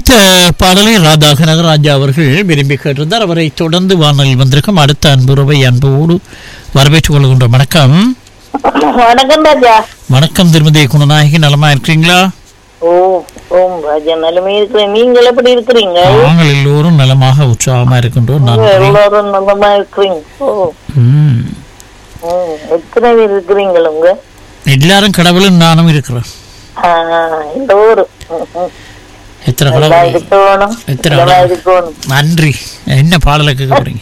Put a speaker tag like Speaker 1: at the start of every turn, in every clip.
Speaker 1: அடுத்த பாடலை ராதா கனகராஜா அவர்கள் விரும்பி கேட்டிருந்தார் அவரை தொடர்ந்து வானொலியில் வந்திருக்கும் அடுத்த அன்புறவை அன்போடு வரவேற்றுக் கொள்கின்ற வணக்கம்
Speaker 2: வணக்கம் ராஜா
Speaker 1: வணக்கம் திருமதி குணநாயகி நலமா இருக்கிறீங்களா
Speaker 2: ஓ ஓம் ராஜா நிலைமை இருக்கிறேன் நீங்கள் எப்படி இருக்கிறீங்க
Speaker 1: நாங்கள் எல்லோரும் நலமாக உற்சாகமா இருக்கின்றோம் நன்றி
Speaker 2: எல்லாரும் நல்லமா இருக்கிறீங்க ஓ
Speaker 1: ம்.
Speaker 2: ம், எத்தனை பேர் இருக்கிறீங்க உங்க
Speaker 1: எல்லாரும் கடவுளும் நானும் இருக்கிறோம்
Speaker 2: ஆ, எல்லோரும் ம், ம்.
Speaker 1: எத்தனை
Speaker 2: நல்லா
Speaker 1: கடவுள்
Speaker 2: இருக்கணும்
Speaker 1: எத்தனை
Speaker 2: நல்லா
Speaker 1: கடவுள்?
Speaker 2: இருக்கணும்
Speaker 1: நன்றி என்ன பாடலை கேட்க போறீங்க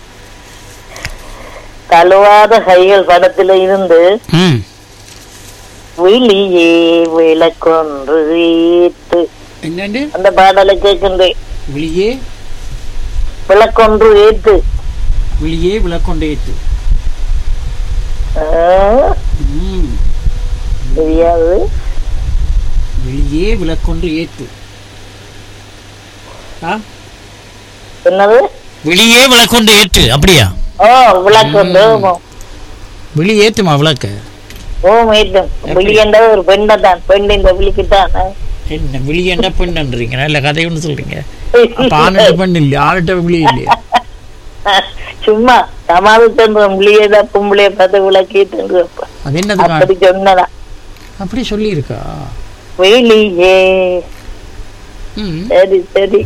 Speaker 2: தழுவாத கைகள் படத்துல இருந்து
Speaker 1: ம்
Speaker 2: வெளியே விளக்கொன்று ஏத்து
Speaker 1: என்னண்டு
Speaker 2: அந்த பாடலை கேட்கின்றேன்
Speaker 1: வெளியே
Speaker 2: விளக்கொன்று ஏத்து
Speaker 1: வெளியே விளக்கொண்டே ஏற்று
Speaker 2: ஆ,
Speaker 1: ம்
Speaker 2: தெரியாது
Speaker 1: வெளியே விளக்கொண்டு ஏற்று ஆ
Speaker 2: என்னது
Speaker 1: வெளியே விளக்கொண்டு ஏற்று அப்படியா
Speaker 2: ஓ விளக்கொண்டு ஓ
Speaker 1: வெளியே ஏற்றுமா விளக்க
Speaker 2: ஓ மேட்டும் விழியண்ட ஒரு பெண்ணை தான் பெண் இந்த விழிக்குத்தான்
Speaker 1: என்ன வெளியேண்டா பெண்ணுன்றீங்க நல்ல கதை ஒன்று சொல்றீங்க அப்ப ஆணுட்ட பெண் இல்லையா ஆணுட்ட வெளியே இல்லையா
Speaker 2: சும்மா சமாளிச்சன்ற விழியதா பொம்பளைய பார்த்து விளக்கிட்டு
Speaker 1: அது என்னது
Speaker 2: அப்படி சொன்னதா
Speaker 1: அப்படி சொல்லியிருக்கா
Speaker 2: வெளியே
Speaker 1: ம்
Speaker 2: சரி சரி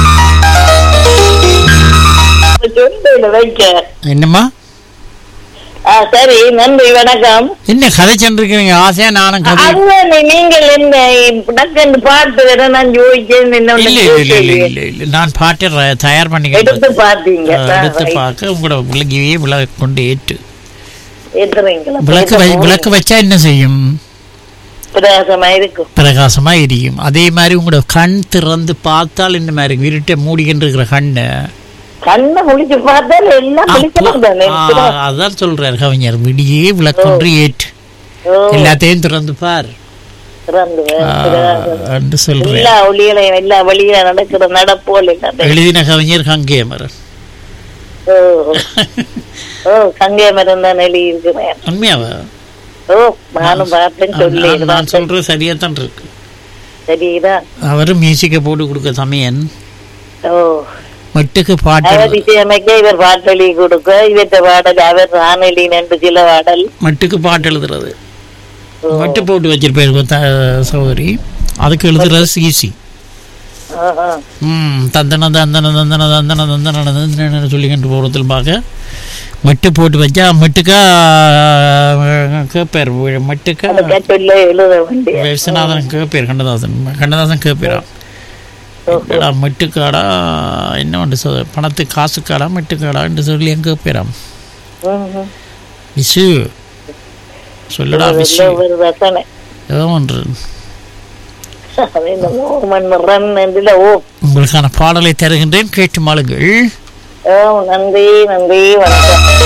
Speaker 2: சொந்த வைக்க
Speaker 1: என்னம்மா
Speaker 2: ஆ சரி நன்றி வணக்கம்
Speaker 1: என்ன கதை சென்றிருக்கிறீங்க ஆசையா நானும் கதை
Speaker 2: அதுதான் நீங்கள் என்ன டக்குன்னு பாட்டு வேற நான் யோசிச்சேன் என்ன
Speaker 1: இல்ல
Speaker 2: ஒண்ணு
Speaker 1: இல்ல இல்ல இல்ல
Speaker 2: கேட்கலையே.
Speaker 1: இல்ல இல்ல நான் பாட்டை ர- தயார் பண்ணிக்கிட்டு
Speaker 2: எடுத்து பார்த்தீங்க
Speaker 1: எடுத்து பார்க்க உங்களோட விளக்கியே விளக்கு கொண்டு ஏற்று
Speaker 2: ஏத்துறீங்களா
Speaker 1: விளக்கு வை- விளக்கு வச்சா என்ன செய்யும்
Speaker 2: பிரகாசமா இருக்கும்
Speaker 1: பிரகாசமா எரியும் அதே மாதிரி உங்களோட கண் திறந்து பார்த்தால் இந்த மாதிரி இருட்டை மூடிக்கிட்டு இருக்கிற கண்ணை
Speaker 2: கண்ணை முழிச்சு பார்த்தால் எல்லாம் முழிக்கணும் தானே
Speaker 1: ஆ, அதான் சொல்றாரு கவிஞர் விடியே விளக்கொன்று ஏற்று
Speaker 2: ஓ,
Speaker 1: எல்லாத்தையும் திறந்து பார்
Speaker 2: திறந்து வை,
Speaker 1: ஆ,
Speaker 2: பிரகாசம்.
Speaker 1: என்று சொல்றேன்
Speaker 2: எல்லா ஒளியிலையும் எல்லா வழியில நடக்கிற நடப்போல் இல்லாத
Speaker 1: எழுதின கவிஞர் கங்கேமரன்
Speaker 2: ஓ ஓ கங்கை மரம் தான் எழுதி இருக்கிறேன்
Speaker 1: உண்மையாவா
Speaker 2: ஓ நானும் பார்த்தேன்னு சொல்லி
Speaker 1: நான் நான் சொல்றது சரியா தான் இருக்கு
Speaker 2: சரிதான்
Speaker 1: அவரும் மியூசிக்கை போட்டு கொடுக்க சமயன்
Speaker 2: ஓ
Speaker 1: மட்டுக்கு பாட்டு
Speaker 2: அவர் இசையமைக்க இவர் பாட்டெழி கொடுக்க இவற்ற பாடல் அவர் வானொலி என்று சில பாடல்
Speaker 1: மட்டுக்கு பாட்டு எழுதுறது மட்டு போட்டு வச்சிருப்பாரு த- சகோதரி அதுக்கு எழுதுறது ஈஸி
Speaker 2: ஆஹா.
Speaker 1: ம் தந்தன தந்தன தந்தன தந்தன தந்தன தந்தன சொல்லிக்கிட்டு போகிறதுல பார்க்க மட்டு போட்டு வச்சா மட்டுக்கா கேட்பார் மட்டுக்கா
Speaker 2: அந்த கட்டுல எழுத வேண்டிய
Speaker 1: விஸ்வநாதன் கேட்பார் கண்ணதாசன் கண்ணதாசன் கேட்பாரா என்னடா மெட்டுக்காடா என்ன ஒன்று சொல் பணத்துக்கு காசுக்காடா மெட்டுக்காடான்னு சொல்லி எங்க கேட்பாராம்
Speaker 2: ம், ம்.
Speaker 1: விசு சொல்லடா விசு
Speaker 2: எல்லாம் ஒரு ரசனை
Speaker 1: ஏதோ ஒன்று
Speaker 2: அது என்னமோ மண் ரன் என்றில ஓ
Speaker 1: உங்களுக்கான பாடலை தருகின்றேன் கேட்டு மாளுங்கள்
Speaker 2: ஓ நன்றி நன்றி வணக்கம்